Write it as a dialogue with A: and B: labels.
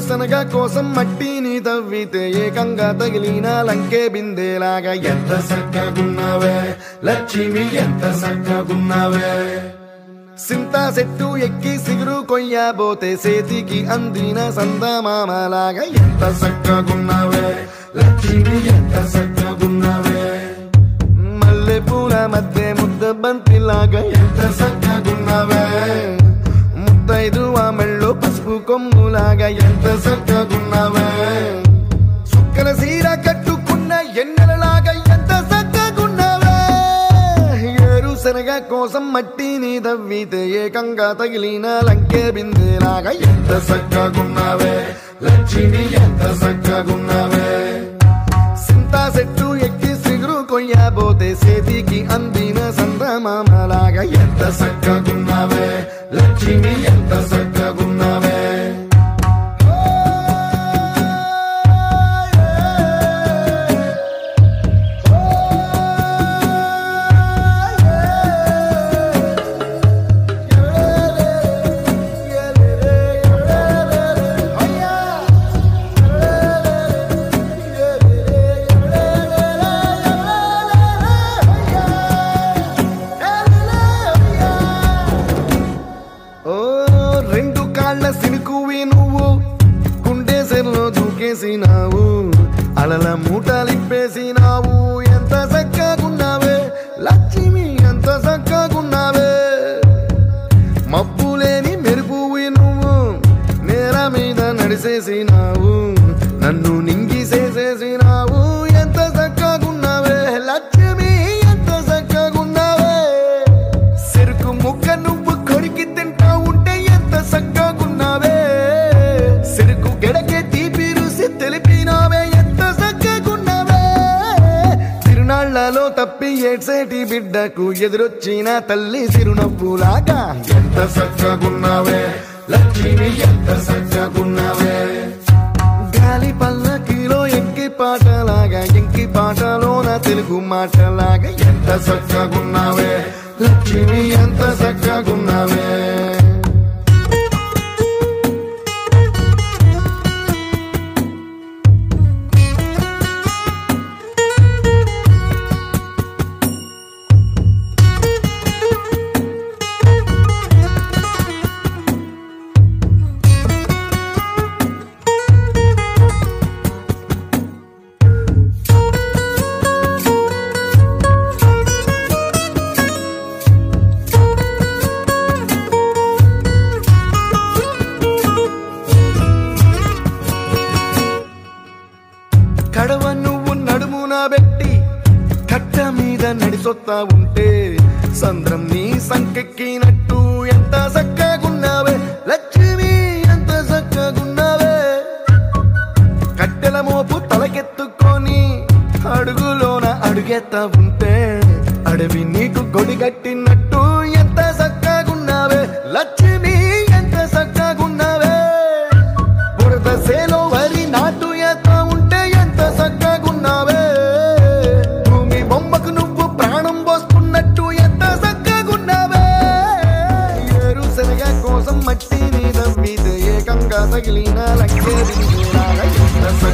A: ఏరుశనగ కోసం మట్టిని తవ్వితే ఏకంగా తగిలిన లంకే బిందేలాగా ఎంత చక్కగున్నావే లక్ష్మి ఎంత చక్కగున్నావే సింతా చెట్టు ఎక్కి సిగురు కొయ్యబోతే చేతికి అందిన సందమామలాగా ఎంత చక్కగున్నావే లక్ష్మి ఎంత చక్కగున్నావే మల్లె పూల మధ్య ముద్ద బంతిలాగా ఎంత చక్కగున్నావే ముద్దైదు మెళ్ళు పసుపు కొమ్ములాగా ఎంత చక్కగున్నావే చుక్కల సీర కట్టుకున్న ఎన్నెలలాగా ఎంత చక్కగున్నావే ఏరుశనగ కోసం మట్టిని తవ్వితే ఏకంగా తగిలిన లంకే బిందేలాగా ఎంత చక్కగున్నావే లక్ష్మి ఎంత చక్కగున్నావే సింతా చెట్టు ఎక్కి సిగురు కొయ్యబోతే చేతికి అందిన సందమామలాగా ఎంత చక్కగున్నావే లక్ష్మి ఎంత చక్కగున్నావే ఓ రెండు కాళ్ళ సినుకువి నువ్వు గుండె సెల్లో దూకేసినావు అలల మూటలిప్పేసినావు ఎంత చక్కగున్నావే లక్ష్మి ఎంత చక్కగున్నావే మబ్బు లేని మెరుపువి నువ్వు నేల మీద నడిసేసినావు నన్ను నింగిసేసేసినావు ఎంత చక్కగున్నావే లక్ష్మి ఎంత చక్కగున్నావే చెరుకు ముక్క నువ్వు కొరికి తింటా ఉంటే ఎంత చక్కగున్నావే చెరుకు గెడకే తీపి రుసి తెలిపినావే ఎంత చక్కగున్నావే తిరునాళ్లలో తప్పి ఏడ్సేటి బిడ్డకు ఎదురొచ్చిన తల్లి చిరునవ్వులాగా ఎంత చక్కగున్నావే లక్ష్మి ఎంత చక్కగున్నావే గాలి పల్లకిలో ఎంకి పాటలాగా ఎంకి పాటలోన తెలుగు మాటలాగా ఎంత చక్కగున్నావే లక్ష్మి ఎంత చక్కగున్నావే కడవ నువ్వు నడుమున పెట్టి కట్ట మీద నడిసొత్తా ఉంటే సంద్రం నీ సంకెక్కినట్టు ఎంత చక్కగున్నావే లక్ష్మి ఎంత చక్కగున్నావే కట్టెల మోపు తలకెత్తుకొని అడుగులోన అడుగెత్తా ఉంటే అడవి నీకు గొడిగట్టినట్టు ఎంత చక్కగున్నావే లక్ష్మి ఎంత చక్కగున్నావే బురద సేలో వరి నాటు ఎత్తా ఉంటే ఎంత చక్కగున్నావే భూమి బొమ్మకు నువ్వు ప్రాణం పోస్తున్నట్టు ఎంత చక్కగున్నావే ఏరు శనగ కోసం మట్టిని నవ్వితే ఏకంగా తగిలిన లక్ష్మీ ఎంత